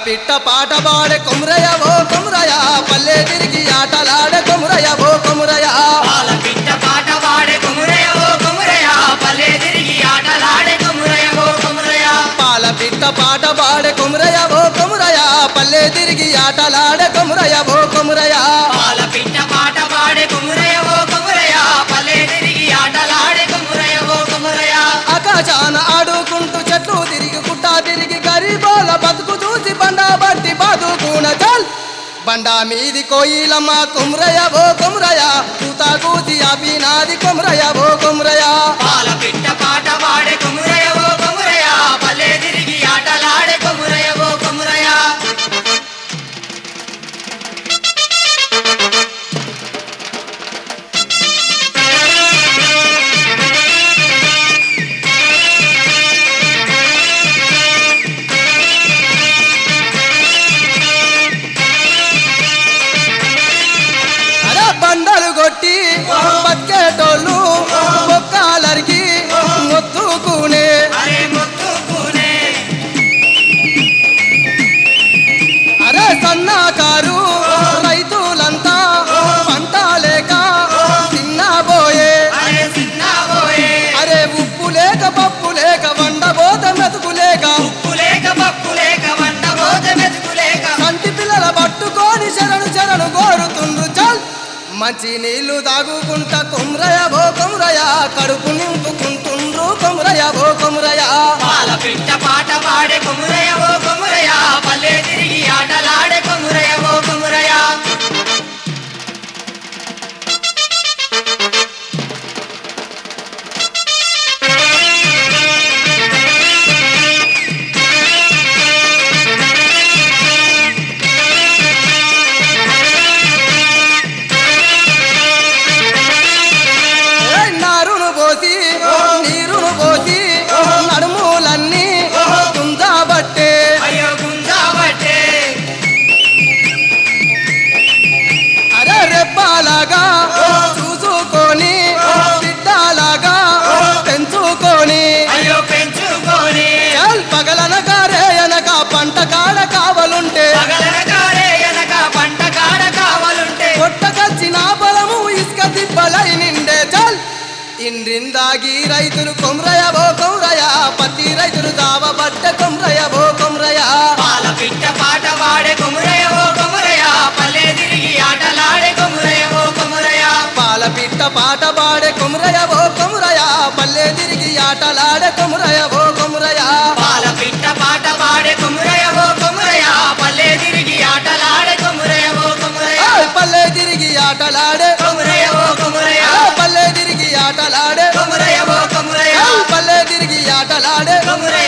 పిట్ట పాట పాడే కొమురయ ఓ కొమురయ పల్లె తిరిగి ఆటలాడే కొమురయ ఓ కొమురయ పాల పిట్ట పాట పాడే కొమురయ ఓ కొమురయ పల్లె తిరిగి ఆటలాడే కొమురయ ఓ కొమురయ పాల పిట్ట పాట పాడే కొమురయ ఓ కొమురయ పల్లె తిరిగి ఆటలాడే కొమురయ ఓ కొమురయ పాల పిట్ట పాట పాడే కొమురయ ఓ కొమురయ పల్లె తిరిగి ఆటలాడే కొమురయ ఓ కొమురయ ఆకాశాన ఆడుకుంటూ చెట్లు తిరిగి గుట్ట తిరిగి గరీబోల బతుకు చూసి బండ బట్టి బతుకున చల్ బండ మీది కోయిలమ్మ కుమ్రయ ఓ కుమ్రయ కూత కూసి ఆపినాది కుమ్రయ ఓ కుమ్రయ పాల పిట్ట పాట పాడే కొమురయ ఓ కొమురయ పల్లె తిరిగి ఆటలాడే కొమురయ ఓ కొమురయ అరే బండలు కొట్టి బతికేటోళ్ళు బొక్కాలరికి మొత్తుకునే అరే మొత్తుకునే అరే సన్నకారు రైతులంతా పంట లేక తిన్నబోయే అరే సిన్నబోయే అరే ఉప్పు లేక పప్పు లేక వండబోత మెతుకు లేక ఉప్పు లేక పప్పు లేక వంట పోత మెతుకు లేక కంటి పిల్లల పట్టుకొని శరణు శరణు కోరుతుండ్రు చల్ మంచి నీళ్లు తాగుకుంటా కొమ్రయ బో కొమ్రయ కడుపు నింపుకుంటుండ్రు కొమ్రయ బో కొమ్రయ పాల పిట్ట పాట పాడే కొమురయ ఓ కొమురయ పల్లె తిరిగి ఆటలాడే కొమురయ ఓ కొమురయ ఏయ్ నారును పోసి నీరును పోసి నడుములన్నీ కుంజాబట్టే అయ్యో గుంజాబట్టే అరే రెప్పాలాగా చూసుకొని బిడ్డలాగా పెంచుకొని అయ్యో పెంచుకొని చల్ పగలనక రేయనక పంట కాడ కావలుంటే పగలనగారే ఎనక పంట కాడ కావాలుంటే కొట్టకచ్చిన బలము ఇసుక దిబ్బలై నిండే చల్ ఇండ్రిందాగి రైతులు కొమ్రయ బో కొమ్రయ పత్తి రైతులు దావబట్ట కొమ్రయ బో కొమ్రయ పాల పిట్ట పాట పాడే కొమురయ ఓ కొమురయ పల్లె తిరిగి ఆటలాడే కొమురయ ఓ కొమురయ పాల పిట్ట పాట పాడే కొమ్రయ బో కొమ్రయ పల్లె తిరిగి ఆటలాడే కొమ్రయ బో కొమ్రయ పాల పిట్ట పాట పాడే కొమురయ ఓ కొమురయ పల్లె తిరిగి ఆటలాడే కొమురయ ఓ కొమురయ ఏయ్ పల్లె తిరిగి ఆటలాడే కొమురయ ఓ కొమురయ ఏయ్ పల్లె తిరిగి ఆటలాడే కొమురయ ఓ కొమురయ ఏయ్ పల్లె తిరిగి ఆటలాడే కొమురయ